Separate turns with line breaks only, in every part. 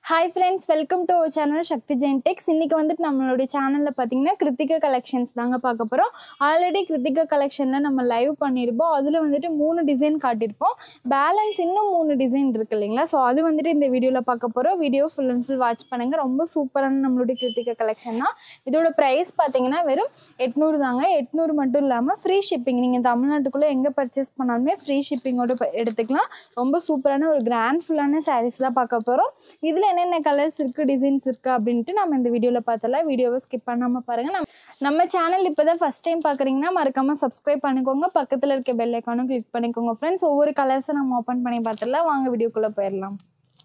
hi friends welcome to channel Shakti Jain tex இன்றைக்கி வந்துட்டு நம்மளுடைய சேனலில் பார்த்தீங்கன்னா கிருத்திகா கலெக்ஷன்ஸ் தாங்க பார்க்க போகிறோம் ஆல்ரெடி கிருத்திகா கலெக்ஷனில் நம்ம லைவ் பண்ணியிருப்போம் அதில் வந்துட்டு மூணு டிசைன் காட்டியிருப்போம் பேலன்ஸ் இன்னும் மூணு டிசைன் இருக்கு இல்லைங்களா ஸோ அது வந்துட்டு இந்த வீடியோவில் பார்க்க போகிறோம் video full and full watch பண்ணுங்கள் ரொம்ப சூப்பரான நம்மளுடைய கிருத்திகா கலெக்ஷன் தான் இதோட ப்ரைஸ் பார்த்தீங்கன்னா வெறும் எட்நூறு தாங்க எட்நூறு மட்டும் இல்லாமல் ஃப்ரீ ஷிப்பிங் நீங்கள் தமிழ்நாட்டுக்குள்ளே எங்கே பர்ச்சேஸ் பண்ணாலுமே ஃப்ரீ ஷிப்பிங்கோட எடுத்துக்கலாம் ரொம்ப சூப்பரான ஒரு கிராண்ட் ஃபுல்லான சாரீஸ் தான் பார்க்க போகிறோம் இதில் என்னென்ன கலர்ஸ் இருக்குது டிசைன்ஸ் இருக்குது அப்படின்ட்டு நம்ம இந்த வீடியோவில் பார்த்தலாம் வீடியோவை ஸ்கிப் பண்ணாமல் பாருங்கள் நம்ம நம்ம சேனல் இப்போ தான் ஃபஸ்ட் டைம் பார்க்குறீங்கன்னா மறக்காமல் சப்ஸ்கிரைப் பண்ணிக்கோங்க பக்கத்தில் இருக்க பெல் ஐக்கானும் கிளிக் பண்ணிக்கோங்க ஃப்ரெண்ட்ஸ் ஒவ்வொரு கலர்ஸை நம்ம ஓப்பன் பண்ணி பார்த்துடலாம் வாங்க வீடியோக்குள்ளே போயிடலாம்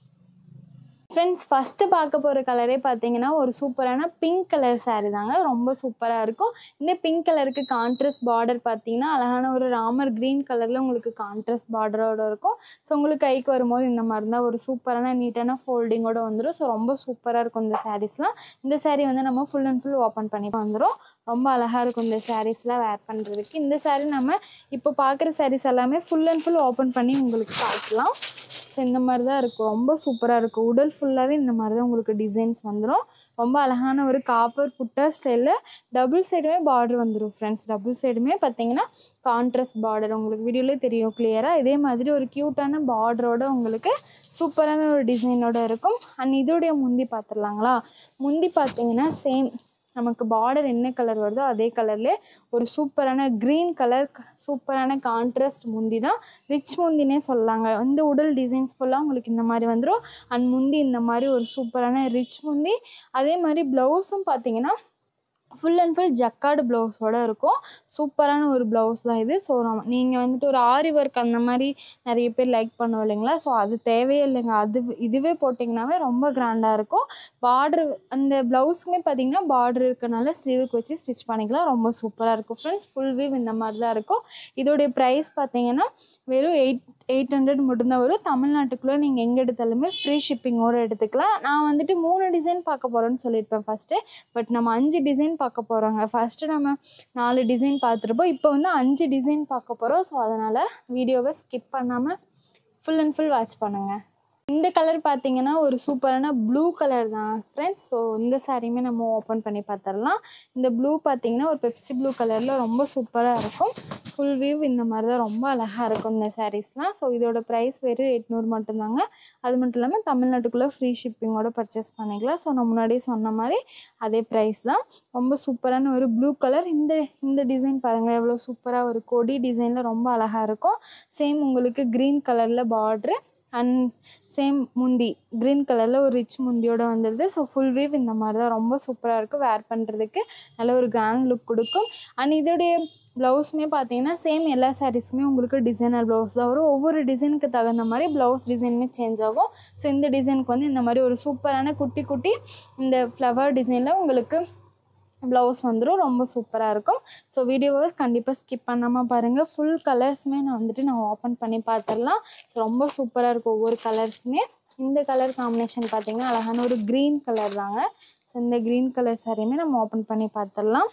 ஃப்ரெண்ட்ஸ் ஃபஸ்ட்டு பார்க்க போகிற கலரே பார்த்தீங்கன்னா ஒரு சூப்பரான பிங்க் கலர் saree தாங்க ரொம்ப சூப்பராக இருக்கும் இந்த பிங்க் கலருக்கு கான்ட்ரஸ்ட் பார்டர் பார்த்தீங்கன்னா அழகான ஒரு ராமர் க்ரீன் கலரில் உங்களுக்கு கான்ட்ரஸ்ட் பார்டரோட இருக்கும் ஸோ உங்களுக்கு கைக்கு வரும்போது இந்த மாதிரி தான் ஒரு சூப்பரான நீட்டான ஃபோல்டிங்கோட வந்துடும் ஸோ ரொம்ப சூப்பராக இருக்கும் இந்த சாரீஸ்லாம் இந்த saree வந்து நம்ம ஃபுல் அண்ட் ஃபுல் ஓப்பன் பண்ணி வந்துடும் ரொம்ப அழகாக இருக்கும் இந்த சாரீஸ்லாம் வேர் பண்ணுறதுக்கு இந்த saree நம்ம இப்போ பார்க்குற sarees எல்லாமே ஃபுல் அண்ட் ஃபுல் ஓப்பன் பண்ணி உங்களுக்கு காட்டலாம் ஸோ இந்த மாதிரி தான் இருக்கும் ரொம்ப சூப்பராக இருக்கும் உடல் ஃபுல்லாகவே இந்த மாதிரி தான் உங்களுக்கு டிசைன்ஸ் வந்துடும் ரொம்ப அழகான ஒரு காப்பர் புட்டா ஸ்டைலில் டபுள் சைடுமே பார்டர் வந்துடும் ஃப்ரெண்ட்ஸ் டபுள் சைடுமே பார்த்தீங்கன்னா கான்ட்ராஸ்ட் பார்டர் உங்களுக்கு வீடியோலேயே தெரியும் கிளியராக இதே மாதிரி ஒரு க்யூட்டான பார்டரோட உங்களுக்கு சூப்பரான ஒரு டிசைனோட இருக்கும் அண்ட் இதோடைய முந்தி பார்த்துடலாங்களா முந்தி பார்த்தீங்கன்னா சேம் நமக்கு பார்டர் என்ன கலர் வருதோ அதே கலர்லேயே ஒரு சூப்பரான க்ரீன் கலர் சூப்பரான கான்ட்ராஸ்ட் முந்தி தான் ரிச் முந்தினே சொல்லலாங்க இந்த உடல் டிசைன்ஸ் ஃபுல்லாக உங்களுக்கு இந்த மாதிரி வந்துடும் அண்ட் முந்தி இந்த மாதிரி ஒரு சூப்பரான ரிச் முந்தி அதே மாதிரி ப்ளவுஸும் பார்த்தீங்கன்னா ஃபுல் அண்ட் ஃபுல் ஜக்கார்டு ப்ளவுஸோட இருக்கும் சூப்பரான ஒரு ப்ளவுஸ் தான் இது ஸோ நீங்கள் வந்துட்டு ஒரு ஆரி ஒர்க் அந்த மாதிரி நிறைய பேர் லைக் பண்ணுவோம் இல்லைங்களா ஸோ அது தேவையே இல்லைங்க அது இதுவே போட்டிங்கனாவே ரொம்ப கிராண்டாக இருக்கும் பார்டர் அந்த ப்ளவுஸுமே பார்த்தீங்கன்னா பார்டர் இருக்கனால ஸ்லீவுக்கு வச்சு ஸ்டிச் பண்ணிக்கலாம் ரொம்ப சூப்பராக இருக்கும் ஃப்ரெண்ட்ஸ் ஃபுல் வீவ் இந்த மாதிரி தான் இருக்கும் இதோடைய ப்ரைஸ் பார்த்தீங்கன்னா வெறும் எயிட் எயிட் ஹண்ட்ரட் மட்டும்தான் வரும் தமிழ்நாட்டுக்குள்ளே நீங்கள் எங்கே எடுத்தாலுமே ஃப்ரீ ஷிப்பிங்கோடு எடுத்துக்கலாம் நான் வந்துட்டு மூணு டிசைன் பார்க்க போகிறோன்னு சொல்லியிருப்பேன் ஃபஸ்ட்டு பட் நம்ம அஞ்சு டிசைன் பார்க்க போகிறோங்க ஃபஸ்ட்டு நம்ம நாலு டிசைன் பார்த்துருப்போம் இப்போ வந்து அஞ்சு டிசைன் பார்க்க போகிறோம் ஸோ அதனால் வீடியோவை ஸ்கிப் பண்ணாமல் ஃபுல் அண்ட் ஃபுல் வாட்ச் பண்ணுங்கள் இந்த கலர் பார்த்தீங்கன்னா ஒரு சூப்பரான ப்ளூ கலர் தான் ஃப்ரெண்ட்ஸ் ஸோ இந்த சாரியுமே நம்ம ஓப்பன் பண்ணி பார்த்துடலாம் இந்த ப்ளூ பார்த்தீங்கன்னா ஒரு பெப்சி ப்ளூ கலரில் ரொம்ப சூப்பராக இருக்கும் ஃபுல் வியூ இந்த மாதிரி தான் ரொம்ப அழகாக இருக்கும் இந்த சாரீஸ்லாம் ஸோ இதோட ப்ரைஸ் வெறும் எட்நூறு மட்டும்தாங்க அது மட்டும் இல்லாமல் தமிழ்நாட்டுக்குள்ளே ஃப்ரீ ஷிப்பிங்கோட பர்ச்சேஸ் பண்ணிக்கலாம் ஸோ நான் முன்னாடியே சொன்ன மாதிரி அதே ப்ரைஸ் தான் ரொம்ப சூப்பரான ஒரு ப்ளூ கலர் இந்த இந்த டிசைன் பாருங்கள் எவ்வளோ சூப்பராக ஒரு கொடி டிசைனில் ரொம்ப அழகாக இருக்கும் சேம் உங்களுக்கு க்ரீன் கலரில் பார்ட்ரு அண்ட் சேம் முந்தி க்ரீன் கலரில் ஒரு ரிச் முந்தியோட வந்துடுது ஸோ ஃபுல் வீவ் இந்த மாதிரி தான் ரொம்ப சூப்பராக இருக்கும் வேர் பண்ணுறதுக்கு நல்ல ஒரு கிராண்ட் லுக் கொடுக்கும் அண்ட் இதோடைய ப்ளவுஸுமே பார்த்தீங்கன்னா சேம் எல்லா சாரீஸுமே உங்களுக்கு டிசைனர் ப்ளவுஸ் தான் வரும் ஒவ்வொரு டிசைனுக்கு தகுந்த மாதிரி ப்ளவுஸ் டிசைனுமே சேஞ்ச் ஆகும் ஸோ இந்த டிசைனுக்கு வந்து இந்த மாதிரி ஒரு சூப்பரான குட்டி குட்டி இந்த ஃப்ளவர் டிசைனில் உங்களுக்கு ப்ளவுஸ் வந்துடும் ரொம்ப சூப்பராக இருக்கும் ஸோ வீடியோவை கண்டிப்பாக ஸ்கிப் பண்ணாமல் பாருங்கள் ஃபுல் கலர்ஸுமே நான் வந்துட்டு நான் ஓப்பன் பண்ணி பார்த்துடலாம் ஸோ ரொம்ப சூப்பராக இருக்கும் ஒவ்வொரு கலர்ஸுமே இந்த கலர் காம்பினேஷன் பார்த்தீங்கன்னா அழகான ஒரு க்ரீன் கலர் தாங்க ஸோ இந்த க்ரீன் கலர் சாரியுமே நம்ம ஓப்பன் பண்ணி பார்த்துடலாம்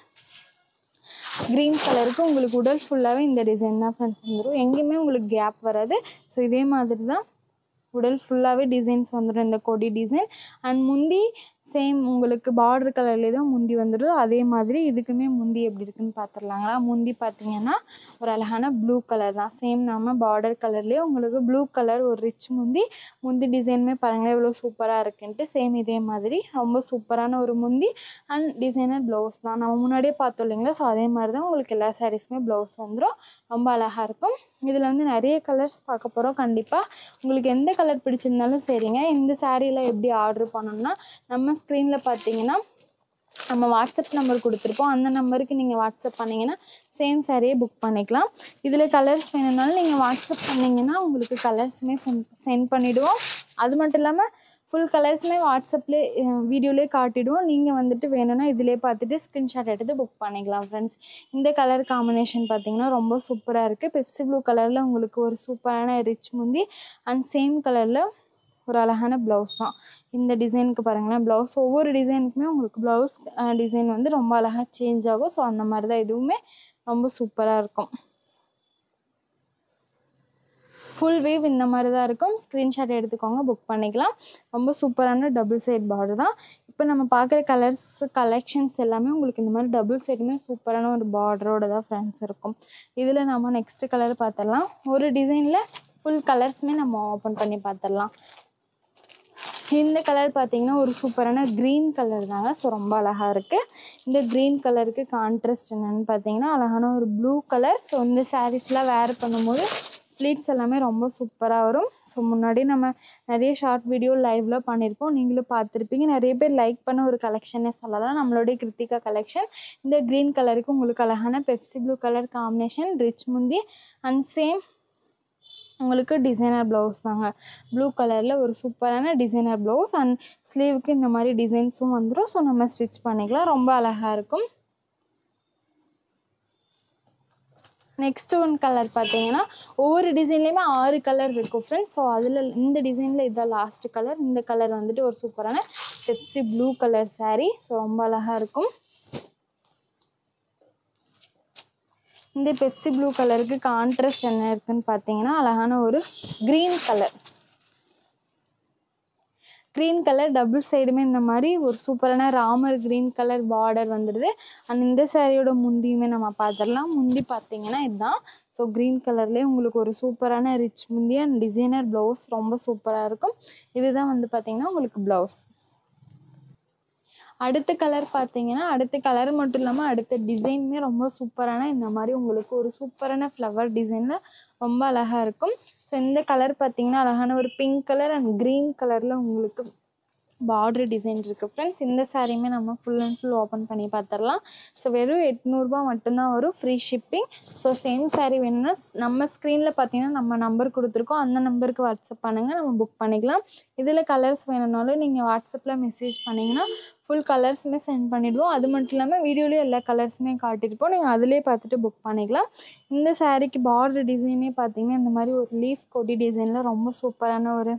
க்ரீன் கலருக்கு உங்களுக்கு உடல் ஃபுல்லாகவே இந்த டிசைன் தான் ஃப்ரெண்ட்ஸ் வந்துடும் எங்கேயுமே உங்களுக்கு கேப் வராது ஸோ இதே மாதிரி தான் உடல் ஃபுல்லாகவே டிசைன்ஸ் வந்துடும் இந்த கொடி டிசைன் அண்ட் முந்தி சேம் உங்களுக்கு பார்டர் கலர்லேயே தான் முந்தி வந்துடும் அதே மாதிரி இதுக்குமே முந்தி எப்படி இருக்குன்னு பார்த்துடலாங்களா முந்தி பார்த்தீங்கன்னா ஒரு அழகான ப்ளூ கலர் தான் சேம் நம்ம பார்டர் கலர்லேயே உங்களுக்கு ப்ளூ கலர் ஒரு ரிச் முந்தி முந்தி டிசைனுமே பாருங்கள் எவ்வளோ சூப்பராக இருக்குன்ட்டு சேம் இதே மாதிரி ரொம்ப சூப்பரான ஒரு முந்தி அண்ட் டிசைனர் ப்ளவுஸ் தான் நம்ம முன்னாடியே பார்த்தோம் இல்லைங்களா ஸோ அதே மாதிரி தான் உங்களுக்கு எல்லா சாரீஸுமே ப்ளவுஸ் வந்துடும் ரொம்ப அழகாக இருக்கும் இதில் வந்து நிறைய கலர்ஸ் பார்க்க போகிறோம் கண்டிப்பாக உங்களுக்கு எந்த கலர் பிடிச்சிருந்தாலும் சரிங்க இந்த சாரியில் எப்படி ஆர்டர் பண்ணணும்னா நம்ம ஸ்க்ரீனில் பார்த்தீங்கன்னா நம்ம வாட்ஸ்அப் நம்பர் கொடுத்துருப்போம் அந்த நம்பருக்கு நீங்கள் வாட்ஸ்அப் பண்ணிங்கன்னா சேம் சாரியே புக் பண்ணிக்கலாம் இதில் கலர்ஸ் வேணும்னாலும் நீங்கள் வாட்ஸ்அப் பண்ணிங்கன்னா உங்களுக்கு கலர்ஸுமே சென்ட் சென்ட் பண்ணிவிடுவோம் அது மட்டும் இல்லாமல் ஃபுல் கலர்ஸுமே வாட்ஸ்அப்லேயே வீடியோலேயே காட்டிடுவோம் நீங்கள் வந்துட்டு வேணும்னா இதிலே பார்த்துட்டு ஸ்க்ரீன்ஷாட் எடுத்து புக் பண்ணிக்கலாம் ஃப்ரெண்ட்ஸ் இந்த கலர் காம்பினேஷன் பார்த்தீங்கன்னா ரொம்ப சூப்பராக இருக்குது பெப்சி ப்ளூ கலரில் உங்களுக்கு ஒரு சூப்பரான ரிச் முந்தி அண்ட் சேம் கலரில் ஒரு அழகான ப்ளவுஸ் தான் இந்த டிசைனுக்கு பாருங்களேன் ப்ளவுஸ் ஒவ்வொரு டிசைனுக்குமே உங்களுக்கு ப்ளவுஸ் டிசைன் வந்து ரொம்ப அழகாக சேஞ்ச் ஆகும் ஸோ அந்த மாதிரி தான் இதுவுமே ரொம்ப சூப்பராக இருக்கும் ஃபுல் வேவ் இந்த மாதிரி தான் இருக்கும் ஸ்க்ரீன்ஷாட் எடுத்துக்கோங்க புக் பண்ணிக்கலாம் ரொம்ப சூப்பரான டபுள் சைட் பார்டர் தான் இப்போ நம்ம பார்க்குற கலர்ஸ் கலெக்ஷன்ஸ் எல்லாமே உங்களுக்கு இந்த மாதிரி டபுள் சைடுமே சூப்பரான ஒரு பார்டரோட தான் ஃப்ரெண்ட்ஸ் இருக்கும் இதில் நம்ம நெக்ஸ்ட் கலர் பார்த்துடலாம் ஒரு டிசைனில் ஃபுல் கலர்ஸுமே நம்ம ஓப்பன் பண்ணி பார்த்துடலாம் இந்த கலர் பார்த்தீங்கன்னா ஒரு சூப்பரான க்ரீன் கலர் தாங்க ஸோ ரொம்ப அழகாக இருக்குது இந்த க்ரீன் கலருக்கு கான்ட்ராஸ்ட் என்னென்னு பார்த்தீங்கன்னா அழகான ஒரு ப்ளூ கலர் ஸோ இந்த சாரீஸ்லாம் வேர் பண்ணும்போது ஃப்ளீட்ஸ் எல்லாமே ரொம்ப சூப்பராக வரும் ஸோ முன்னாடி நம்ம நிறைய ஷார்ட் வீடியோ லைவ்ல பண்ணியிருப்போம் நீங்களும் பார்த்துருப்பீங்க நிறைய பேர் லைக் பண்ண ஒரு கலெக்ஷனே சொல்லலாம் நம்மளுடைய கிருத்திகா கலெக்ஷன் இந்த க்ரீன் கலருக்கு உங்களுக்கு அழகான Pepsi blue colour combination rich முந்தி அண்ட் சேம் உங்களுக்கு டிசைனர் ப்ளவுஸ் தாங்க ப்ளூ கலரில் ஒரு சூப்பரான டிசைனர் ப்ளவுஸ் அண்ட் ஸ்லீவுக்கு இந்த மாதிரி டிசைன்ஸும் வந்துடும் ஸோ நம்ம ஸ்டிச் பண்ணிக்கலாம் ரொம்ப அழகாக இருக்கும் நெக்ஸ்ட் ஒன் கலர் பார்த்தீங்கன்னா ஒவ்வொரு டிசைன்லேயுமே ஆறு கலர் இருக்கும் ஃப்ரெண்ட்ஸ் ஸோ அதில் இந்த டிசைனில் இதான் லாஸ்ட் கலர் இந்த கலர் வந்துட்டு ஒரு சூப்பரான Pepsi blue colour saree so ரொம்ப அழகாக இருக்கும் இந்த பெப்சி ப்ளூ கலருக்கு கான்ட்ராஸ்ட் என்ன இருக்குன்னு பார்த்தீங்கன்னா அழகான ஒரு green colour green colour double சைடுமே இந்த மாதிரி ஒரு சூப்பரான ராமர் க்ரீன் கலர் பார்டர் வந்துடுது அண்ட் இந்த சாரியோட முந்தியுமே நம்ம பார்த்துடலாம் முந்தி பார்த்தீங்கன்னா இதுதான் ஸோ க்ரீன் கலர்லேயே உங்களுக்கு ஒரு சூப்பரான ரிச் முந்தி அண்ட் டிசைனர் ப்ளவுஸ் ரொம்ப சூப்பராக இருக்கும் இதுதான் வந்து பார்த்தீங்கன்னா உங்களுக்கு ப்ளவுஸ் அடுத்த கலர் பார்த்தீங்கன்னா அடுத்த கலர் மட்டும் இல்லாமல் அடுத்த டிசைனுமே ரொம்ப சூப்பரான இந்த மாதிரி உங்களுக்கு ஒரு சூப்பரான ஃப்ளவர் டிசைனில் ரொம்ப அழகாக இருக்கும் ஸோ இந்த கலர் பார்த்தீங்கன்னா அழகான ஒரு பிங்க் கலர் அண்ட் க்ரீன் கலரில் உங்களுக்கு பார்டர் டிசைன் இருக்குது ஃப்ரெண்ட்ஸ் இந்த சாரியுமே நம்ம ஃபுல் அண்ட் ஃபுல் ஓப்பன் பண்ணி பார்த்துடலாம் ஸோ வெறும் எட்நூறுபா மட்டும்தான் வரும் free shipping so same sari வேணும்னா நம்ம ஸ்க்ரீனில் பார்த்தீங்கன்னா நம்ம நம்பர் கொடுத்துருக்கோம் அந்த நம்பருக்கு வாட்ஸ்அப் பண்ணுங்கள் நம்ம புக் பண்ணிக்கலாம் இதில் கலர்ஸ் வேணும்னாலும் நீங்கள் வாட்ஸ்அப்பில் மெசேஜ் பண்ணிங்கன்னா ஃபுல் கலர்ஸுமே சென்ட் பண்ணிவிடுவோம் அது மட்டும் இல்லாமல் வீடியோலேயே எல்லா கலர்ஸுமே காட்டியிருப்போம் நீங்கள் அதிலே பார்த்துட்டு புக் பண்ணிக்கலாம் இந்த சாரீக்கு பார்டர் டிசைனே பார்த்தீங்கன்னா இந்த மாதிரி ஒரு லீஃப் கொடி டிசைனில் ரொம்ப சூப்பரான ஒரு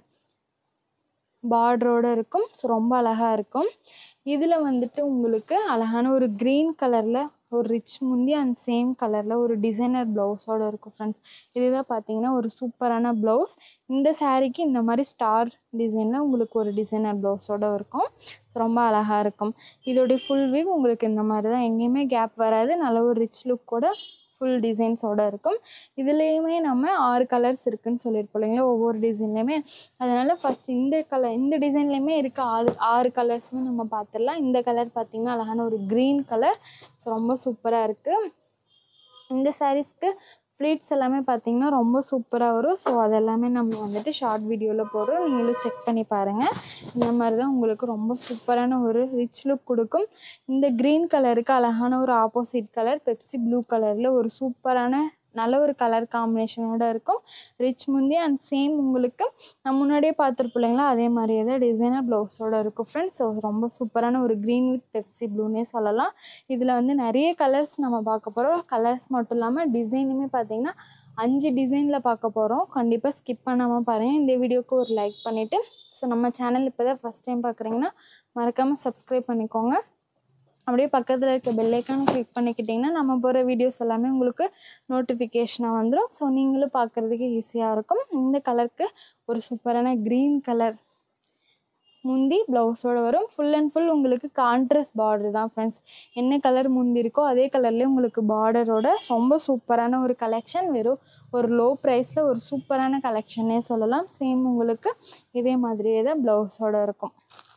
பார்டரோடு இருக்கும் ஸோ ரொம்ப அழகாக இருக்கும் இதில் வந்துட்டு உங்களுக்கு அழகான ஒரு க்ரீன் கலரில் ஒரு ரிச் முந்தி அண்ட் சேம் கலரில் ஒரு டிசைனர் ப்ளவுஸோடு இருக்கும் ஃப்ரெண்ட்ஸ் இதுதான் பார்த்தீங்கன்னா ஒரு சூப்பரான ப்ளவுஸ் இந்த சாரீக்கு இந்த மாதிரி ஸ்டார் டிசைனில் உங்களுக்கு ஒரு டிசைனர் ப்ளவுஸோடு இருக்கும் ஸோ ரொம்ப அழகாக இருக்கும் இதோடைய ஃபுல் வியூ உங்களுக்கு இந்த மாதிரி தான் எங்கேயுமே கேப் வராது நல்ல ஒரு ரிச் லுக்கோட ஃபுல் டிசைன்ஸோடு இருக்கும் இதுலேயுமே நம்ம ஆறு கலர்ஸ் இருக்குன்னு சொல்லியிருப்போம் இல்லைங்களா ஒவ்வொரு டிசைன்லேயுமே அதனால் ஃபஸ்ட் இந்த கலர் இந்த டிசைன்லேயுமே இருக்க ஆறு ஆறு கலர்ஸுமே நம்ம பார்த்துடலாம் இந்த கலர் பார்த்திங்கன்னா அழகான ஒரு க்ரீன் கலர் ஸோ ரொம்ப சூப்பராக இருக்குது இந்த சாரீஸ்க்கு ஃப்ளீட்ஸ் எல்லாமே பார்த்தீங்கன்னா ரொம்ப சூப்பராக வரும் ஸோ அதெல்லாமே நம்ம வந்துட்டு ஷார்ட் வீடியோவில் போடுறோம் நீங்களும் செக் பண்ணி பாருங்கள் இந்த மாதிரி தான் உங்களுக்கு ரொம்ப சூப்பரான ஒரு ரிச் லுக் கொடுக்கும் இந்த க்ரீன் கலருக்கு அழகான ஒரு ஆப்போசிட் கலர் பெப்சி ப்ளூ கலரில் ஒரு சூப்பரான நல்ல ஒரு கலர் காம்பினேஷனோட இருக்கும் ரிச் முந்தி அண்ட் சேம் உங்களுக்கு நம்ம முன்னாடியே பார்த்துருப்போம் இல்லைங்களா அதே மாதிரியே தான் டிசைனர் ப்ளவுஸோட இருக்கும் ஃப்ரெண்ட்ஸ் ஸோ ரொம்ப சூப்பரான ஒரு க்ரீன் வித் பெப்சி ப்ளூனே சொல்லலாம் இதில் வந்து நிறைய கலர்ஸ் நம்ம பார்க்க போகிறோம் கலர்ஸ் மட்டும் இல்லாமல் டிசைனுமே பார்த்தீங்கன்னா அஞ்சு டிசைனில் பார்க்க போகிறோம் கண்டிப்பாக ஸ்கிப் பண்ணாமல் பாருங்கள் இந்த வீடியோக்கு ஒரு லைக் பண்ணிவிட்டு ஸோ நம்ம சேனல் இப்போ தான் ஃபஸ்ட் டைம் பார்க்குறீங்கன்னா மறக்காமல் சப்ஸ்கிரைப் பண்ணிக்கோங்க அப்படியே பக்கத்தில் இருக்க பெல்லைக்கான கிளிக் பண்ணிக்கிட்டிங்கன்னா நம்ம போகிற வீடியோஸ் எல்லாமே உங்களுக்கு நோட்டிஃபிகேஷனாக வந்துடும் ஸோ நீங்களும் பார்க்குறதுக்கு ஈஸியாக இருக்கும் இந்த கலருக்கு ஒரு சூப்பரான க்ரீன் கலர் முந்தி ப்ளவுஸோடு வரும் ஃபுல் அண்ட் ஃபுல் உங்களுக்கு கான்ட்ராஸ்ட் பார்டர் தான் ஃப்ரெண்ட்ஸ் என்ன கலர் முந்தி இருக்கோ அதே கலர்லேயே உங்களுக்கு பார்டரோட ரொம்ப சூப்பரான ஒரு கலெக்ஷன் வெறும் ஒரு லோ ப்ரைஸில் ஒரு சூப்பரான கலெக்ஷனே சொல்லலாம் சேம் உங்களுக்கு இதே மாதிரியே தான் ப்ளவுஸோடு இருக்கும்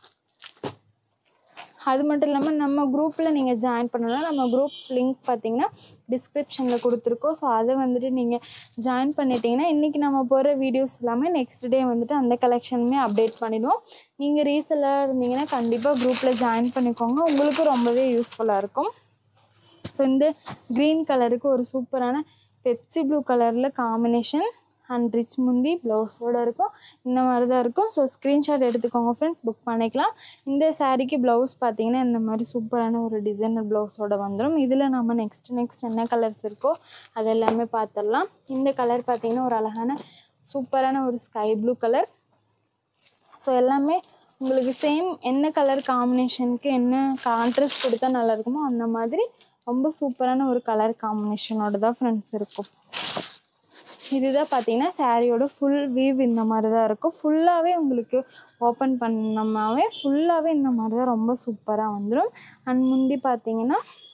அது மட்டும் இல்லாமல் நம்ம குரூப்பில் நீங்கள் ஜாயின் பண்ணலாம் நம்ம குரூப் லிங்க் பார்த்தீங்கன்னா டிஸ்கிரிப்ஷனில் கொடுத்துருக்கோம் ஸோ அதை வந்துட்டு நீங்கள் ஜாயின் பண்ணிட்டீங்கன்னா இன்றைக்கி நம்ம போகிற வீடியோஸ் எல்லாமே நெக்ஸ்ட் டே வந்துட்டு அந்த கலெக்ஷனுமே அப்டேட் பண்ணிடுவோம் நீங்கள் ரீசெல்லாக இருந்தீங்கன்னா கண்டிப்பாக குரூப்பில் ஜாயின் பண்ணிக்கோங்க உங்களுக்கும் ரொம்பவே யூஸ்ஃபுல்லாக இருக்கும் ஸோ இந்த க்ரீன் கலருக்கு ஒரு சூப்பரான பெப்சி ப்ளூ கலரில் காம்பினேஷன் அண்ட் ரிச் முந்தி ப்ளவுஸோடு இருக்கும் இந்த மாதிரி தான் இருக்கும் ஸோ ஸ்க்ரீன்ஷாட் எடுத்துக்கோங்க ஃப்ரெண்ட்ஸ் புக் பண்ணிக்கலாம் இந்த சாரீக்கு ப்ளவுஸ் பார்த்தீங்கன்னா இந்த மாதிரி சூப்பரான ஒரு டிசைனர் ப்ளவுஸோட வந்துடும் இதில் நம்ம நெக்ஸ்ட் நெக்ஸ்ட் என்ன கலர்ஸ் இருக்கோ அது எல்லாமே பார்த்துடலாம் இந்த கலர் பார்த்தீங்கன்னா ஒரு அழகான சூப்பரான ஒரு ஸ்கை ப்ளூ கலர் ஸோ எல்லாமே உங்களுக்கு சேம் என்ன கலர் காம்பினேஷனுக்கு என்ன கான்ட்ராஸ்ட் கொடுத்தா நல்லா இருக்குமோ அந்த மாதிரி ரொம்ப சூப்பரான ஒரு கலர் காம்பினேஷனோட தான் ஃப்ரெண்ட்ஸ் இருக்கும் இதுதான் பார்த்தீங்கன்னா சாரியோட ஃபுல் வீவ் இந்த மாதிரி தான் இருக்கும் ஃபுல்லாகவே உங்களுக்கு ஓப்பன் பண்ணோம்னாவே ஃபுல்லாகவே இந்த மாதிரி தான் ரொம்ப சூப்பராக வந்துடும் அண்ட் முந்தி பார்த்தீங்கன்னா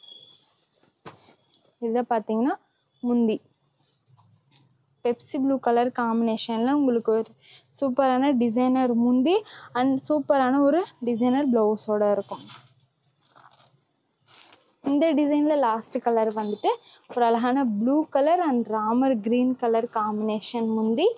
இதை பார்த்தீங்கன்னா முந்தி பெப்சி ப்ளூ கலர் காம்பினேஷனில் உங்களுக்கு ஒரு சூப்பரான டிசைனர் முந்தி அண்ட் சூப்பரான ஒரு டிசைனர் ப்ளவுஸோட இருக்கும் இந்த டிசைனில் லாஸ்ட் கலர் வந்துட்டு ஒரு அழகான blue colour and Ramar green colour combination முந்தி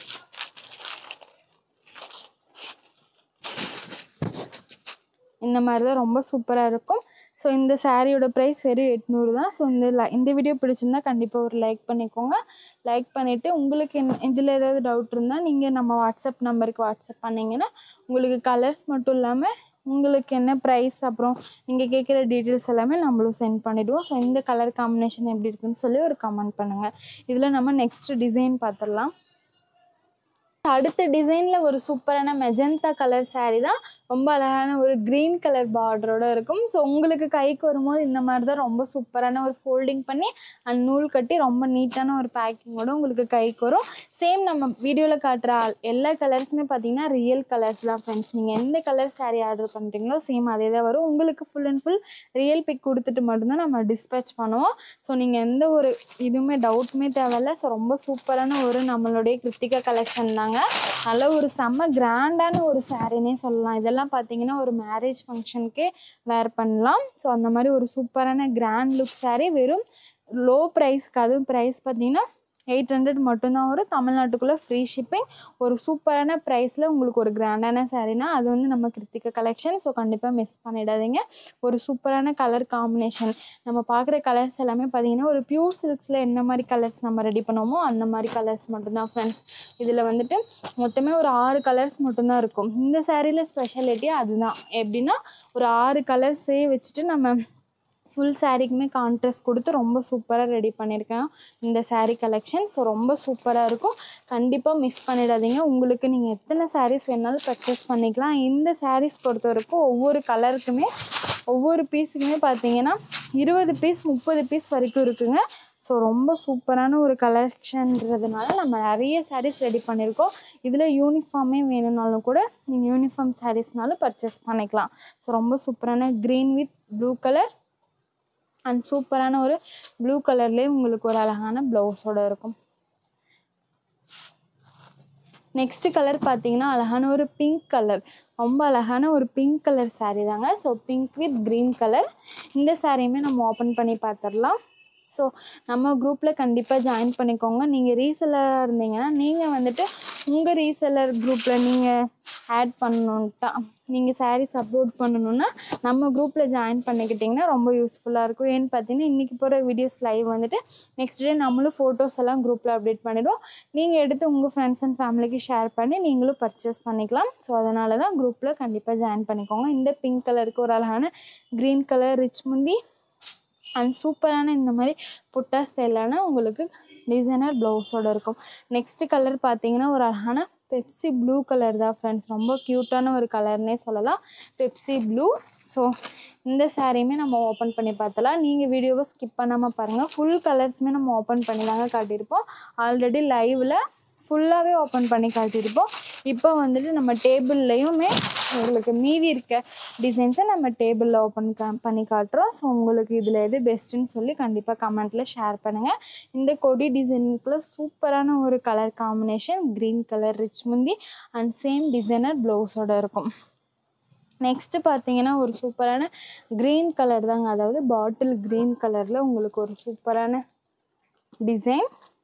இந்த மாதிரி தான் ரொம்ப சூப்பராக இருக்கும் ஸோ இந்த சாரியோட ப்ரைஸ் வெறும் எட்நூறு தான் ஸோ இந்த li- இந்த வீடியோ பிடிச்சிருந்தா கண்டிப்பாக ஒரு லைக் பண்ணிக்கோங்க லைக் பண்ணிவிட்டு உங்களுக்கு என்ன இதில் ஏதாவது டவுட் இருந்தால் நீங்கள் நம்ம வாட்ஸ்அப் நம்பருக்கு வாட்ஸ்அப் பண்ணிங்கன்னா உங்களுக்கு கலர்ஸ் மட்டும் இல்லாமல் உங்களுக்கு என்ன ப்ரைஸ் அப்புறம் நீங்கள் கேட்குற டீட்டெயில்ஸ் எல்லாமே நம்மளும் சென்ட் பண்ணிவிடுவோம் ஸோ இந்த கலர் காம்பினேஷன் எப்படி இருக்குன்னு சொல்லி ஒரு கமெண்ட் பண்ணுங்கள் இதில் நம்ம நெக்ஸ்ட் டிசைன் பார்த்துடலாம் அடுத்த டிசைனில் ஒரு சூப்பரான மெஜந்தா கலர் saree தான் ரொம்ப அழகான ஒரு க்ரீன் கலர் பார்டரோட இருக்கும் ஸோ உங்களுக்கு கைக்கு வரும்போது இந்த மாதிரி தான் ரொம்ப சூப்பரான ஒரு ஃபோல்டிங் பண்ணி அண்ட் நூல் கட்டி ரொம்ப நீட்டான ஒரு பேக்கிங்கோட உங்களுக்கு கைக்கு வரும் சேம் நம்ம வீடியோவில் காட்டுற ஆல் எல்லா கலர்ஸுமே பார்த்தீங்கன்னா ரியல் கலர்ஸ் தான் ஃப்ரெண்ட்ஸ் நீங்கள் எந்த கலர் saree ஆர்டர் பண்ணுறீங்களோ சேம் அதே தான் வரும் உங்களுக்கு full and full real pic கொடுத்துட்டு மட்டும்தான் நம்ம டிஸ்பேச் பண்ணுவோம் ஸோ நீங்கள் எந்த ஒரு இதுவுமே டவுட்டுமே தேவையில்ல ஸோ ரொம்ப சூப்பரான ஒரு நம்மளுடைய கிருத்திகா கலெக்ஷன் தாங்க நல்ல ஒரு செம்ம கிராண்டான ஒரு சாரினே சொல்லலாம் இதெல்லாம் பார்த்தீங்கன்னா ஒரு மேரேஜ் ஃபங்க்ஷனுக்கே வேர் பண்ணலாம் ஸோ அந்த மாதிரி ஒரு சூப்பரான கிராண்ட் லுக் saree வெறும் லோ ப்ரைஸ்க்கு அதுவும் ப்ரைஸ் பார்த்தீங்கன்னா எயிட் ஹண்ட்ரட் மட்டும்தான் வரும் தமிழ்நாட்டுக்குள்ளே ஃப்ரீ ஷிப்பிங் ஒரு சூப்பரான ப்ரைஸில் உங்களுக்கு ஒரு கிராண்டான சாரீனா அது வந்து நம்ம கிருத்திகா கலெக்ஷன் ஸோ கண்டிப்பாக மிஸ் பண்ணிடாதீங்க ஒரு சூப்பரான கலர் காம்பினேஷன் நம்ம பார்க்குற கலர்ஸ் எல்லாமே பார்த்தீங்கன்னா ஒரு பியூர் சில்க்ஸில் என்ன மாதிரி கலர்ஸ் நம்ம ரெடி பண்ணுவோமோ அந்த மாதிரி கலர்ஸ் மட்டும்தான் ஃப்ரெண்ட்ஸ் இதில் வந்துட்டு மொத்தமே ஒரு ஆறு கலர்ஸ் மட்டும்தான் இருக்கும் இந்த சாரியில் ஸ்பெஷாலிட்டி அதுதான் எப்படின்னா ஒரு ஆறு கலர்ஸே வச்சுட்டு நம்ம ஃபுல் சாரீக்குமே கான்ட்ராஸ்ட் கொடுத்து ரொம்ப சூப்பராக ரெடி பண்ணியிருக்கேன் இந்த saree கலெக்ஷன் ஸோ ரொம்ப சூப்பராக இருக்கும் கண்டிப்பாக மிஸ் பண்ணிடாதீங்க உங்களுக்கு நீங்கள் எத்தனை sarees வேணாலும் பர்ச்சேஸ் பண்ணிக்கலாம் இந்த sarees பொறுத்த வரைக்கும் ஒவ்வொரு கலருக்குமே ஒவ்வொரு பீஸுக்குமே பார்த்தீங்கன்னா இருபது பீஸ் முப்பது பீஸ் வரைக்கும் இருக்குங்க ஸோ ரொம்ப சூப்பரான ஒரு கலெக்ஷன்றதுனால நம்ம நிறைய sarees ரெடி பண்ணியிருக்கோம் இதில் யூனிஃபார்மே வேணும்னாலும் கூட நீங்கள் யூனிஃபார்ம் சாரீஸ்னாலும் பர்ச்சேஸ் பண்ணிக்கலாம் ஸோ ரொம்ப சூப்பரான green with blue colour and சூப்பரான ஒரு ப்ளூ கலர்லேயே உங்களுக்கு ஒரு அழகான ப்ளவுஸோட இருக்கும் நெக்ஸ்ட் கலர் பார்த்தீங்கன்னா அழகான ஒரு பிங்க் கலர் ரொம்ப அழகான ஒரு பிங்க் கலர் saree தாங்க so pink with green colour இந்த சாரியுமே நம்ம ஓப்பன் பண்ணி பார்த்துடலாம் ஸோ நம்ம குரூப்பில் கண்டிப்பாக ஜாயின் பண்ணிக்கோங்க நீங்கள் ரீசெல்லராக இருந்தீங்கன்னா நீங்கள் வந்துட்டு உங்கள் ரீசெல்லர் குரூப்பில் நீங்கள் ஆட் பண்ணணுன்ட்டா நீங்கள் sarees அப்லோட் பண்ணணுன்னா நம்ம குரூப்பில் ஜாயின் பண்ணிக்கிட்டிங்கன்னா ரொம்ப யூஸ்ஃபுல்லாக இருக்கும் ஏன்னு பார்த்தீங்கன்னா இன்றைக்கி போகிற வீடியோஸ் லைவ் வந்துட்டு நெக்ஸ்ட் டே நம்மளும் ஃபோட்டோஸ் எல்லாம் குரூப்பில் அப்டேட் பண்ணிடுவோம் நீங்கள் எடுத்து உங்கள் ஃப்ரெண்ட்ஸ் அண்ட் ஃபேமிலிக்கு ஷேர் பண்ணி நீங்களும் பர்ச்சேஸ் பண்ணிக்கலாம் ஸோ அதனால தான் குரூப்பில் கண்டிப்பாக ஜாயின் பண்ணிக்கோங்க இந்த பிங்க் கலருக்கு ஒரு அழகான க்ரீன் கலர் ரிச் முந்தி அண்ட் சூப்பரான இந்த மாதிரி புட்டா ஸ்டைலான உங்களுக்கு டிசைனர் ப்ளவுஸோட இருக்கும் நெக்ஸ்ட் கலர் பார்த்தீங்கன்னா ஒரு அழகான பெப்சி ப்ளூ கலர் தான் ஃப்ரெண்ட்ஸ் ரொம்ப க்யூட்டான ஒரு கலர்னே சொல்லலாம் பெப்சி ப்ளூ ஸோ இந்த சாரியுமே நம்ம ஓப்பன் பண்ணி பார்த்தலாம் நீங்கள் வீடியோவை ஸ்கிப் பண்ணாமல் பாருங்கள் ஃபுல் கலர்ஸுமே நம்ம ஓப்பன் பண்ணி தாங்க காட்டியிருப்போம் ஆல்ரெடி லைவில் ஃபுல்லாகவே ஓப்பன் பண்ணி காட்டியிருப்போம் இப்போ வந்துட்டு நம்ம டேபிள்லையுமே உங்களுக்கு மீதி இருக்க டிசைன்ஸை நம்ம டேபிளில் ஓப்பன் பண்ணி காட்டுறோம் ஸோ உங்களுக்கு இதில் எது பெஸ்ட்டுன்னு சொல்லி கண்டிப்பாக கமெண்ட்டில் ஷேர் பண்ணுங்கள் இந்த கொடி டிசைனுக்குள்ள சூப்பரான ஒரு colour combination green colour rich முந்தி அண்ட் சேம் டிசைனர் ப்ளவுஸோட இருக்கும் நெக்ஸ்ட்டு பார்த்தீங்கன்னா ஒரு சூப்பரான க்ரீன் கலர் தாங்க அதாவது பாட்டில் க்ரீன் கலரில் உங்களுக்கு ஒரு சூப்பரான டிசைன்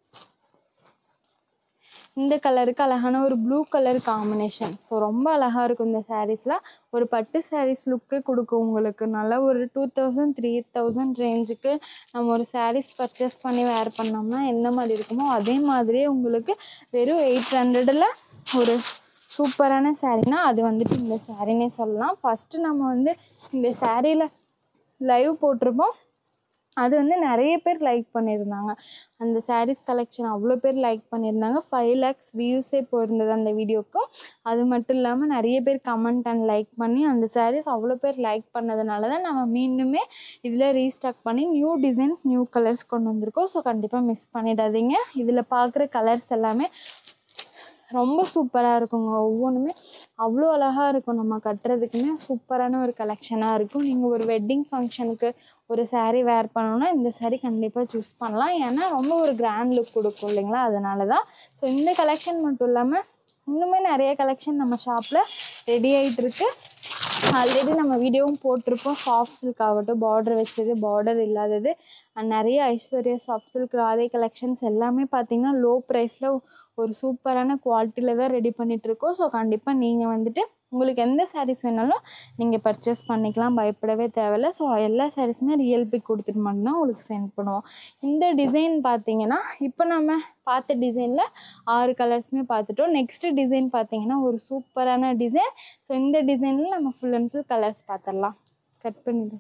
இந்த கலருக்கு அழகான ஒரு ப்ளூ கலர் காம்பினேஷன் ஸோ ரொம்ப அழகாக இருக்கும் இந்த சாரீஸ்லாம் ஒரு பட்டு சாரீஸ் லுக்கு கொடுக்கும் உங்களுக்கு நல்ல ஒரு டூ தௌசண்ட் த்ரீ தௌசண்ட் ரேஞ்சுக்கு நம்ம ஒரு சாரீஸ் பர்ச்சேஸ் பண்ணி வேர் பண்ணோம்னா எந்த மாதிரி இருக்குமோ அதே மாதிரியே உங்களுக்கு வெறும் எயிட் ஹண்ட்ரடில் ஒரு சூப்பரான சாரீனா அது வந்துட்டு இந்த சாரினே சொல்லலாம் ஃபஸ்ட்டு நம்ம வந்து இந்த சாரியில் லைவ் போட்டிருப்போம் அது வந்து நிறைய பேர் லைக் பண்ணியிருந்தாங்க அந்த sarees கலெக்ஷன் அவ்வளோ பேர் லைக் பண்ணியிருந்தாங்க ஃபைவ் லேக்ஸ் வியூஸே போயிருந்தது அந்த வீடியோக்கும் அது மட்டும் இல்லாமல் நிறைய பேர் கமெண்ட் அண்ட் லைக் பண்ணி அந்த sarees அவ்வளோ பேர் லைக் பண்ணதுனால தான் நம்ம மீண்டுமே இதில் ரீஸ்டாக் பண்ணி நியூ டிசைன்ஸ் நியூ கலர்ஸ் கொண்டு வந்திருக்கோம் ஸோ கண்டிப்பாக மிஸ் பண்ணிடாதீங்க இதில் பார்க்குற கலர்ஸ் எல்லாமே ரொம்ப சூப்பராக இருக்குங்க ஒவ்வொன்றுமே அவ்வளோ அழகாக இருக்கும் நம்ம கட்டுறதுக்குமே சூப்பரான ஒரு கலெக்ஷனாக இருக்கும் நீங்கள் ஒரு வெட்டிங் ஃபங்க்ஷனுக்கு ஒரு saree வேர் பண்ணணும்னா இந்த saree கண்டிப்பாக சூஸ் பண்ணலாம் ஏன்னா ரொம்ப ஒரு கிராண்ட் லுக் கொடுக்கும் இல்லைங்களா அதனால தான் ஸோ இந்த கலெக்ஷன் மட்டும் இல்லாமல் இன்னுமே நிறைய கலெக்ஷன் நம்ம ஷாப்பில் ரெடி ஆகிட்டு இருக்கு ஆல்ரெடி நம்ம வீடியோவும் போட்டிருப்போம் சாஃப்ட் சில்க் ஆகட்டும் பார்டர் வச்சது பார்டர் இல்லாதது அண்ட் நிறைய Aishwarya soft silk Radhe collections எல்லாமே பார்த்தீங்கன்னா லோ ப்ரைஸில் ஒரு சூப்பரான குவாலிட்டியில் தான் ரெடி பண்ணிகிட்ருக்கோம் ஸோ கண்டிப்பாக நீங்கள் வந்துட்டு உங்களுக்கு எந்த sarees வேணாலும் நீங்கள் பர்ச்சேஸ் பண்ணிக்கலாம் பயப்படவே தேவையில்ல ஸோ எல்லா சாரீஸுமே ரியல் பிக் கொடுத்துட்டு மட்டும்தான் உங்களுக்கு சென்ட் பண்ணுவோம் இந்த டிசைன் பார்த்தீங்கன்னா இப்போ நம்ம பார்த்த டிசைனில் ஆறு கலர்ஸுமே பார்த்துட்டோம் நெக்ஸ்ட் டிசைன் பார்த்தீங்கன்னா ஒரு சூப்பரான டிசைன் ஸோ இந்த டிசைனில் நம்ம ஃபுல் அண்ட் ஃபுல் கலர்ஸ் பார்த்துடலாம் கட் பண்ணிடு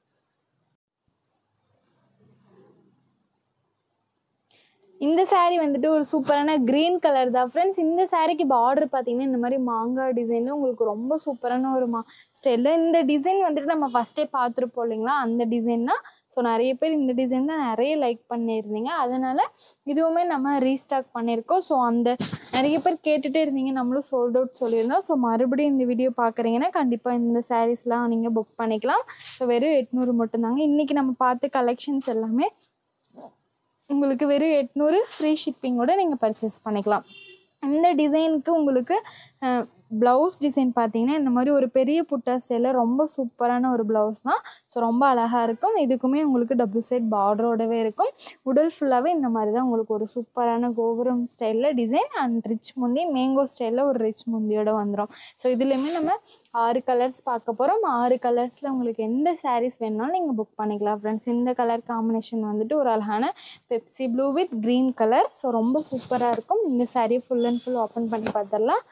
இந்த saree வந்துட்டு ஒரு சூப்பரான க்ரீன் கலர் தான் ஃப்ரெண்ட்ஸ் இந்த சாரீக்கு பார்டர் பார்த்தீங்கன்னா இந்த மாதிரி மாங்காய் டிசைனில் உங்களுக்கு ரொம்ப சூப்பரான ஒரு மா ஸ்டைலில் இந்த டிசைன் வந்துட்டு நம்ம ஃபஸ்ட்டே பார்த்துருப்போம் இல்லைங்களா அந்த டிசைன் தான் ஸோ நிறைய பேர் இந்த டிசைன் தான் நிறைய லைக் பண்ணியிருந்தீங்க அதனால் இதுவுமே நம்ம ரீஸ்டாக் பண்ணியிருக்கோம் ஸோ அந்த நிறைய பேர் கேட்டுகிட்டே இருந்தீங்க நம்மளும் சோல்ட் அவுட் சொல்லியிருந்தோம் ஸோ மறுபடியும் இந்த வீடியோ பார்க்குறீங்கன்னா கண்டிப்பாக இந்த சாரீஸ்லாம் நீங்கள் புக் பண்ணிக்கலாம் ஸோ வெறும் எட்நூறு மட்டும்தாங்க இன்றைக்கி நம்ம பார்த்த கலெக்ஷன்ஸ் எல்லாமே உங்களுக்கு வெறும் எட்நூறு ஃப்ரீ ஷிப்பிங்கோட நீங்கள் பர்ச்சேஸ் பண்ணிக்கலாம் இந்த டிசைனுக்கு உங்களுக்கு ப்ளவுஸ் டிசைன் பார்த்தீங்கன்னா இந்த மாதிரி ஒரு பெரிய புட்டா ஸ்டைலில் ரொம்ப சூப்பரான ஒரு ப்ளவுஸ் தான் ஸோ ரொம்ப அழகாக இருக்கும் இதுக்குமே உங்களுக்கு டபுள் சைட் பார்டரோடவே இருக்கும் உடல் ஃபுல்லாகவே இந்த மாதிரி தான் உங்களுக்கு ஒரு சூப்பரான கோபுரம் ஸ்டைலில் டிசைன் அண்ட் ரிச் முந்தி மேங்கோ ஸ்டைலில் ஒரு ரிச் முந்தியோட வந்துடும் ஸோ இதுலேயுமே நம்ம ஆறு கலர்ஸ் பார்க்க போகிறோம் ஆறு கலர்ஸில் உங்களுக்கு எந்த sarees வேணுனாலும் நீங்கள் புக் பண்ணிக்கலாம் ஃப்ரெண்ட்ஸ் இந்த கலர் காம்பினேஷன் வந்துட்டு ஒரு அழகான Pepsi blue with green colour so ரொம்ப சூப்பராக இருக்கும் இந்த saree full and full open பண்ணி பார்த்துடலாம்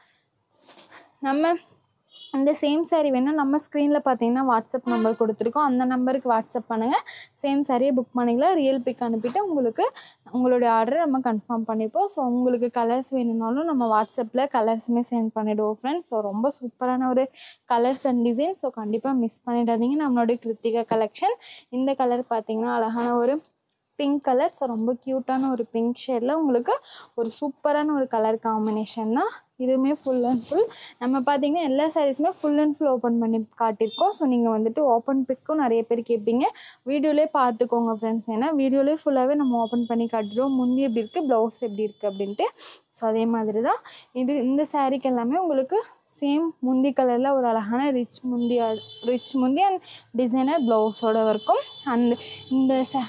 நம்ம இந்த சேம் saree வேணால் நம்ம ஸ்க்ரீனில் பார்த்தீங்கன்னா வாட்ஸ்அப் நம்பர் கொடுத்துருக்கோம் அந்த நம்பருக்கு வாட்ஸ்அப் பண்ணுங்கள் சேம் சாரியை புக் பண்ணிக்கலாம் ரியல் பிக் அனுப்பிட்டு உங்களுக்கு உங்களுடைய ஆர்டரை நம்ம கன்ஃபார்ம் பண்ணிப்போம் ஸோ உங்களுக்கு கலர்ஸ் வேணும்னாலும் நம்ம வாட்ஸ்அப்பில் கலர்ஸுமே சென்ட் பண்ணிவிடுவோம் ஃப்ரெண்ட்ஸ் ஸோ ரொம்ப சூப்பரான ஒரு கலர்ஸ் அண்ட் டிசைன் ஸோ கண்டிப்பாக மிஸ் பண்ணிடாதீங்க நம்மளுடைய கிருத்திகா கலெக்ஷன் இந்த கலர் பார்த்தீங்கன்னா அழகான ஒரு பிங்க் கலர் ஸோ ரொம்ப க்யூட்டான ஒரு பிங்க் ஷேடில் உங்களுக்கு ஒரு சூப்பரான ஒரு கலர் காம்பினேஷன் தான் இதுவுமே ஃபுல் அண்ட் ஃபுல் நம்ம பார்த்தீங்கன்னா எல்லா சாரீஸுமே ஃபுல் அண்ட் ஃபுல் ஓப்பன் பண்ணி காட்டியிருக்கோம் ஸோ நீங்கள் வந்துட்டு ஓப்பன் பிக்கும் நிறைய பேர் கேட்பீங்க வீடியோலேயே பார்த்துக்கோங்க ஃப்ரெண்ட்ஸ் ஏன்னா வீடியோலேயே ஃபுல்லாகவே நம்ம ஓப்பன் பண்ணி காட்டுறோம் முந்தி எப்படி இருக்குது ப்ளவுஸ் எப்படி இருக்குது அப்படின்ட்டு ஸோ அதே மாதிரி தான் இது இந்த சாரீக்கு எல்லாமே உங்களுக்கு சேம் முந்தி கலரில் ஒரு அழகான ரிச் முந்தி ரிச் முந்தி அண்ட் டிசைனர் ப்ளவுஸோட இருக்கும் அண்ட் இந்த சா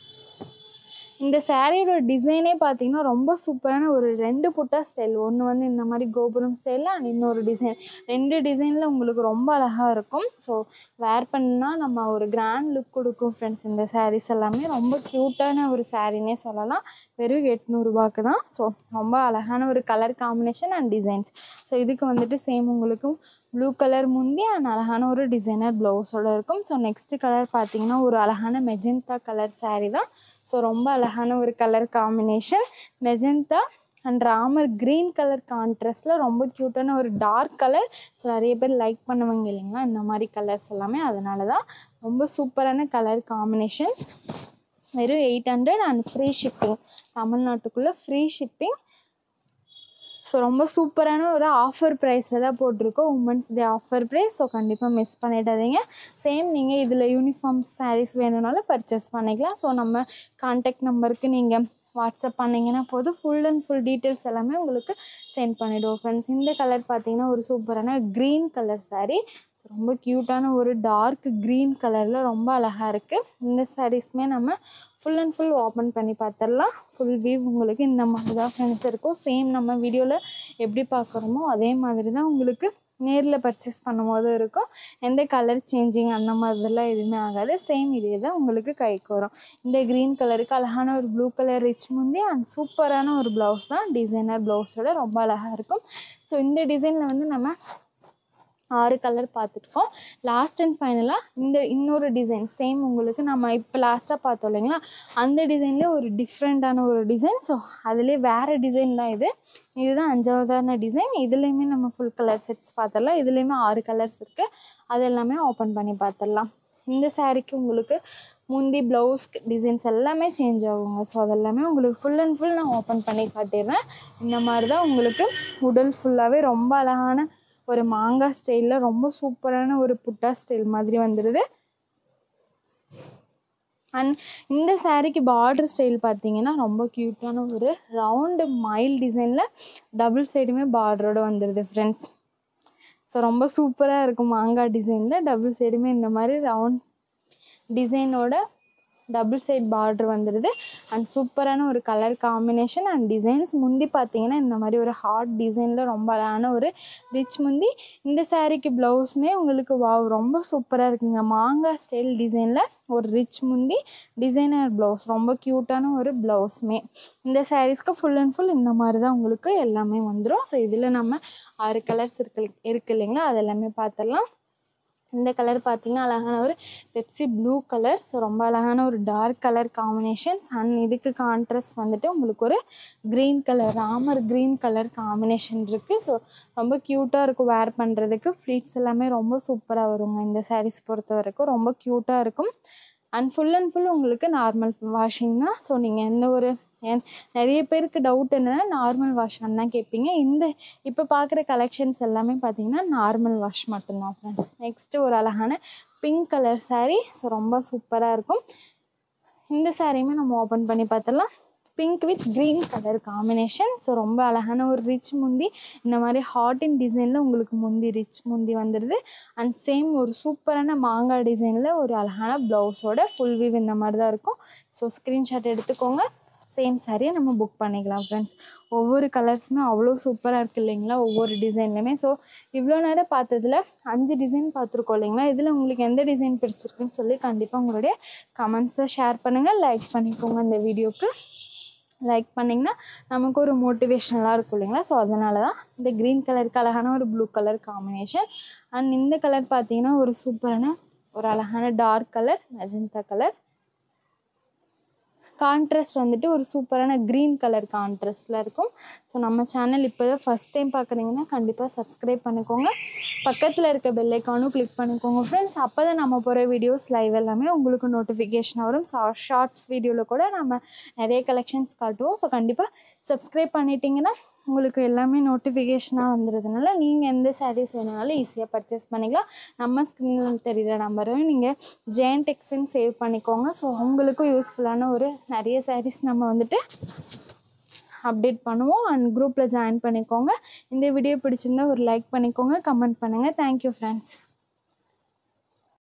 இந்த சாரியோட டிசைனே பார்த்தீங்கன்னா ரொம்ப சூப்பரான ஒரு ரெண்டு புட்டா ஸ்டைல் ஒன்று வந்து இந்த மாதிரி கோபுரம் ஸ்டைலில் அண்ட் இன்னொரு டிசைன் ரெண்டு டிசைனில் உங்களுக்கு ரொம்ப அழகாக இருக்கும் ஸோ வேர் பண்ணால் நம்ம ஒரு கிராண்ட் லுக் கொடுக்கும் ஃப்ரெண்ட்ஸ் இந்த சாரீஸ் எல்லாமே ரொம்ப க்யூட்டான ஒரு சாரின்னே சொல்லலாம் வெறும் எட்நூறுபாக்கு தான் ஸோ ரொம்ப அழகான ஒரு colour combination and designs so இதுக்கு வந்துட்டு சேம் உங்களுக்கும் ப்ளூ கலர் முந்தி அண்ட் அழகான ஒரு டிசைனர் ப்ளவுஸோட இருக்கும் ஸோ நெக்ஸ்ட் கலர் பார்த்தீங்கன்னா ஒரு அழகான மெஜெந்தா கலர் saree தான் ஸோ ரொம்ப அழகான ஒரு colour combination magenta and Ramar green colour கான்ட்ராஸ்டில் ரொம்ப க்யூட்டான ஒரு டார்க் கலர் ஸோ நிறைய பேர் லைக் பண்ணுவாங்க இல்லைங்களா இந்த மாதிரி கலர்ஸ் எல்லாமே அதனால தான் ரொம்ப சூப்பரான கலர் காம்பினேஷன்ஸ் வெறும் eight hundred and free shipping தமிழ்நாட்டுக்குள்ளே ஃப்ரீ ஷிப்பிங் ஸோ ரொம்ப சூப்பரான ஒரு ஆஃபர் ப்ரைஸில் தான் போட்டிருக்கோம் women's day offer price so கண்டிப்பாக மிஸ் பண்ணிடாதீங்க சேம் நீங்கள் இதில் யூனிஃபார்ம் சாரீஸ் வேணும்னாலும் பர்ச்சேஸ் பண்ணிக்கலாம் ஸோ நம்ம கான்டாக்ட் நம்பருக்கு நீங்கள் வாட்ஸ்அப் பண்ணிங்கன்னா போதும் ஃபுல் அண்ட் ஃபுல் டீட்டெயில்ஸ் எல்லாமே உங்களுக்கு சென்ட் பண்ணிவிடுவோம் ஃப்ரெண்ட்ஸ் இந்த கலர் பார்த்தீங்கன்னா ஒரு சூப்பரான க்ரீன் கலர் saree ரொம்ப க்யூட்டான ஒரு டார்க் க்ரீன் கலரில் ரொம்ப அழகாக இருக்குது இந்த சாரீஸ்மே நம்ம ஃபுல் அண்ட் ஃபுல் ஓப்பன் பண்ணி பார்த்துடலாம் ஃபுல் வியூ உங்களுக்கு இந்த மாதிரி தான் ஃப்ரெண்ட்ஸ் இருக்கும் சேம் நம்ம வீடியோவில் எப்படி பார்க்குறோமோ அதே மாதிரி தான் உங்களுக்கு நேரில் பர்ச்சேஸ் பண்ணும்போது இருக்கும் எந்த கலர் சேஞ்சிங் அந்த மாதிரிலாம் எதுவுமே ஆகாது சேம் இதே தான் உங்களுக்கு கைக்கு வரும் இந்த க்ரீன் கலருக்கு அழகான ஒரு ப்ளூ கலர் ரிச் முந்தி அண்ட் சூப்பரான ஒரு ப்ளவுஸ் தான் டிசைனர் ப்ளவுஸோட ரொம்ப அழகாக இருக்கும் ஸோ இந்த டிசைனில் வந்து நம்ம ஆறு கலர் பார்த்துருக்கோம் லாஸ்ட் அண்ட் ஃபைனலாக இந்த இன்னொரு டிசைன் சேம் உங்களுக்கு நம்ம இப்போ லாஸ்ட்டாக பார்த்தோம் இல்லைங்களா அந்த டிசைன்லேயே ஒரு டிஃப்ரெண்ட்டான ஒரு டிசைன் ஸோ அதுலேயே வேறு டிசைன் தான் இது இதுதான் அஞ்சாவதான டிசைன் இதுலேயுமே நம்ம ஃபுல் கலர் செட்ஸ் பார்த்துடலாம் இதுலேயுமே ஆறு கலர்ஸ் இருக்குது அது எல்லாமே ஓப்பன் பண்ணி பார்த்துடலாம் இந்த சாரீக்கு உங்களுக்கு முந்தி ப்ளவுஸ் டிசைன்ஸ் எல்லாமே சேஞ்ச் ஆகுங்க ஸோ அதெல்லாமே உங்களுக்கு ஃபுல் அண்ட் ஃபுல் நான் ஓப்பன் பண்ணி காட்டிடுறேன் இந்த மாதிரி தான் உங்களுக்கு உடல் ஃபுல்லாகவே ரொம்ப அழகான ஒரு மாங்காய் ஸ்டைலில் ரொம்ப சூப்பரான ஒரு புட்டா ஸ்டைல் மாதிரி வந்துடுது அண்ட் இந்த சாரீக்கு பார்டர் ஸ்டைல் பார்த்தீங்கன்னா ரொம்ப க்யூட்டான ஒரு ரவுண்டு மைல் டிசைனில் டபுள் சைடுமே பார்டரோட வந்துடுது ஃப்ரெண்ட்ஸ் ஸோ ரொம்ப சூப்பராக இருக்கும் மாங்காய் டிசைனில் டபுள் சைடுமே இந்த மாதிரி ரவுண்ட் டிசைனோட டபுள் சைட் பார்டர் வந்துடுது அண்ட் சூப்பரான ஒரு கலர் காம்பினேஷன் அண்ட் டிசைன்ஸ் முந்தி பார்த்தீங்கன்னா இந்த மாதிரி ஒரு ஹார்ட் டிசைனில் ரொம்ப அழகான ஒரு ரிச் முந்தி இந்த சாரீக்கு ப்ளவுஸுமே உங்களுக்கு வாவ் ரொம்ப சூப்பராக இருக்குங்க மாங்காய் ஸ்டைல் டிசைனில் ஒரு ரிச் முந்தி டிசைனர் ப்ளவுஸ் ரொம்ப க்யூட்டான ஒரு ப்ளவுஸுமே இந்த சாரீஸ்க்கு ஃபுல் அண்ட் ஃபுல் இந்த மாதிரி தான் உங்களுக்கு எல்லாமே வந்துடும் ஸோ இதில் நம்ம ஆறு கலர்ஸ் இருக்கு இருக்கு இல்லைங்களா அது எல்லாமே பார்த்துடலாம் இந்த கலர் பார்த்தீங்கன்னா அழகான ஒரு பெப்சி ப்ளூ கலர் ஸோ ரொம்ப அழகான ஒரு டார்க் கலர் காம்பினேஷன்ஸ் அண்ட் இதுக்கு கான்ட்ராஸ்ட் வந்துட்டு உங்களுக்கு ஒரு green colour Ramar green colour combination இருக்குது ஸோ ரொம்ப க்யூட்டாக இருக்கும் வேர் பண்ணுறதுக்கு ஃப்ளீட்ஸ் எல்லாமே ரொம்ப சூப்பராக வருங்க இந்த சாரீஸ் பொறுத்த வரைக்கும் ரொம்ப க்யூட்டாக இருக்கும் அண்ட் ஃபுல் அண்ட் ஃபுல் உங்களுக்கு நார்மல் வாஷிங் தான் ஸோ நீங்கள் எந்த ஒரு ஏன் நிறைய பேருக்கு டவுட் என்னென்னா நார்மல் வாஷ் தான் கேட்பீங்க இந்த இப்போ பார்க்குற கலெக்ஷன்ஸ் எல்லாமே பார்த்தீங்கன்னா நார்மல் வாஷ் மட்டும்தான் ஃப்ரெண்ட்ஸ் நெக்ஸ்ட்டு ஒரு அழகான பிங்க் கலர் saree ஸோ ரொம்ப சூப்பராக இருக்கும் இந்த சாரியுமே நம்ம ஓப்பன் பண்ணி பார்த்துடலாம் pink with green colour combination so ரொம்ப அழகான ஒரு ரிச் முந்தி இந்த மாதிரி ஹாட் இன் டிசைனில் உங்களுக்கு முந்தி ரிச் முந்தி வந்துடுது அண்ட் சேம் ஒரு சூப்பரான மாங்காய் டிசைனில் ஒரு அழகான ப்ளவுஸோட ஃபுல் விவ் இந்த மாதிரி தான் இருக்கும் ஸோ ஸ்க்ரீன்ஷாட் எடுத்துக்கோங்க சேம் சாரியை நம்ம புக் பண்ணிக்கலாம் ஃப்ரெண்ட்ஸ் ஒவ்வொரு கலர்ஸுமே அவ்வளோ சூப்பராக இருக்குது இல்லைங்களா ஒவ்வொரு டிசைன்லையுமே ஸோ இவ்வளோ நேரம் பார்த்ததுல அஞ்சு டிசைன் பார்த்துருக்கோம் இல்லைங்களா இதில் உங்களுக்கு எந்த டிசைன் பிடிச்சிருக்குன்னு சொல்லி கண்டிப்பாக உங்களுடைய கமெண்ட்ஸை ஷேர் பண்ணுங்கள் லைக் பண்ணிக்கோங்க இந்த வீடியோக்கு லைக் பண்ணிங்கன்னா நமக்கு ஒரு மோட்டிவேஷ்னலாக இருக்கும் இல்லைங்களா ஸோ அதனால தான் இந்த க்ரீன் கலருக்கு அழகான ஒரு ப்ளூ கலர் காம்பினேஷன் அண்ட் இந்த கலர் பார்த்தீங்கன்னா ஒரு சூப்பரான ஒரு அழகான dark colour magenta colour contrast வந்துட்டு ஒரு சூப்பரான க்ரீன் கலர் கான்ட்ராஸ்டில் இருக்கும் ஸோ நம்ம சேனல் இப்போ தான் ஃபஸ்ட் டைம் பார்க்குறீங்கன்னா கண்டிப்பாக சப்ஸ்கிரைப் பண்ணிக்கோங்க பக்கத்தில் இருக்க பெல் ஐக்கானும் கிளிக் பண்ணிக்கோங்க ஃப்ரெண்ட்ஸ் அப்போ தான் நம்ம போகிற வீடியோஸ் லைவ் எல்லாமே உங்களுக்கு நோட்டிஃபிகேஷன் வரும் ஷார்ட்ஸ் வீடியோவில் கூட நம்ம நிறைய கலெக்ஷன்ஸ் காட்டுவோம் ஸோ கண்டிப்பாக சப்ஸ்கிரைப் பண்ணிட்டீங்கன்னா உங்களுக்கு எல்லாமே நோட்டிஃபிகேஷனாக வந்துடுறதுனால நீங்கள் எந்த சாரீஸ் வேணுனாலும் ஈஸியாக பர்ச்சேஸ் பண்ணிக்கலாம் நம்ம ஸ்க்ரீனில் தெரிகிற நம்பரையும் நீங்கள் ஜெயன் டெக்ஸ்ன்னு சேவ் பண்ணிக்கோங்க ஸோ உங்களுக்கும் யூஸ்ஃபுல்லான ஒரு நிறைய சாரீஸ் நம்ம வந்துட்டு அப்டேட் பண்ணுவோம் அண்ட் குரூப்பில் ஜாயின் பண்ணிக்கோங்க இந்த வீடியோ பிடிச்சிருந்தா ஒரு லைக் பண்ணிக்கோங்க கமெண்ட் பண்ணுங்கள் தேங்க்யூ ஃப்ரெண்ட்ஸ்